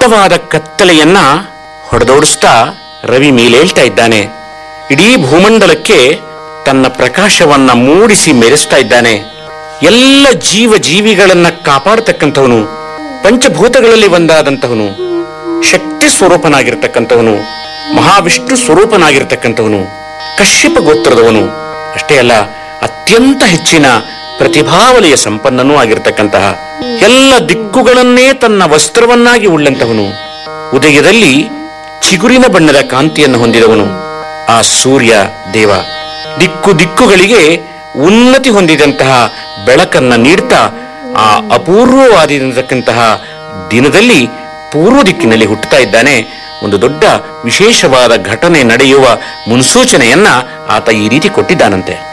ದಟ್ಟವಾದ ಕತ್ತಲೆಯನ್ನ ಹೊಡೆದೋಡಿಸ್ತಾ ರವಿ ಮೇಲೇಳ್ತಾ ಇದ್ದಾನೆ ಇಡೀ ಭೂಮಂಡಲಕ್ಕೆ ತನ್ನ ಪ್ರಕಾಶವನ್ನ ಮೂಡಿಸಿ ಮೆರೆಸ್ತಾ ಇದ್ದಾನೆ ಎಲ್ಲ ಜೀವ ಜೀವಿಗಳನ್ನ ಕಾಪಾಡತಕ್ಕಂಥವನು ಪಂಚಭೂತಗಳಲ್ಲಿ ಒಂದಾದಂತಹವನು ಶಕ್ತಿ ಸ್ವರೂಪನಾಗಿರ್ತಕ್ಕಂಥವನು ಮಹಾವಿಷ್ಣು ಸ್ವರೂಪನಾಗಿರ್ತಕ್ಕಂಥವನು ಕಶ್ಯಪ ಗೋತ್ರದವನು ಅಷ್ಟೇ ಅಲ್ಲ ಅತ್ಯಂತ ಹೆಚ್ಚಿನ ಪ್ರತಿಭಾವಲಯ ಸಂಪನ್ನನೂ ಆಗಿರ್ತಕ್ಕಂತಹ ಎಲ್ಲ ದಿಕ್ಕುಗಳನ್ನೇ ತನ್ನ ವಸ್ತ್ರವನ್ನಾಗಿ ಉಳ್ಳಂತವನು ಉದಯದಲ್ಲಿ ಚಿಗುರಿನ ಬಣ್ಣದ ಕಾಂತಿಯನ್ನು ಹೊಂದಿದವನು ಆ ಸೂರ್ಯ ದೇವ ದಿಕ್ಕು ದಿಕ್ಕುಗಳಿಗೆ ಉನ್ನತಿ ಹೊಂದಿದಂತಹ ಬೆಳಕನ್ನ ನೀಡ್ತಾ ಆ ಅಪೂರ್ವವಾದಿರತಕ್ಕಂತಹ ದಿನದಲ್ಲಿ ಪೂರ್ವ ದಿಕ್ಕಿನಲ್ಲಿ ಹುಟ್ಟುತ್ತಾ ಇದ್ದಾನೆ ಒಂದು ದೊಡ್ಡ ವಿಶೇಷವಾದ ಘಟನೆ ನಡೆಯುವ ಮುನ್ಸೂಚನೆಯನ್ನ ಆತ ಈ ರೀತಿ ಕೊಟ್ಟಿದ್ದಾನಂತೆ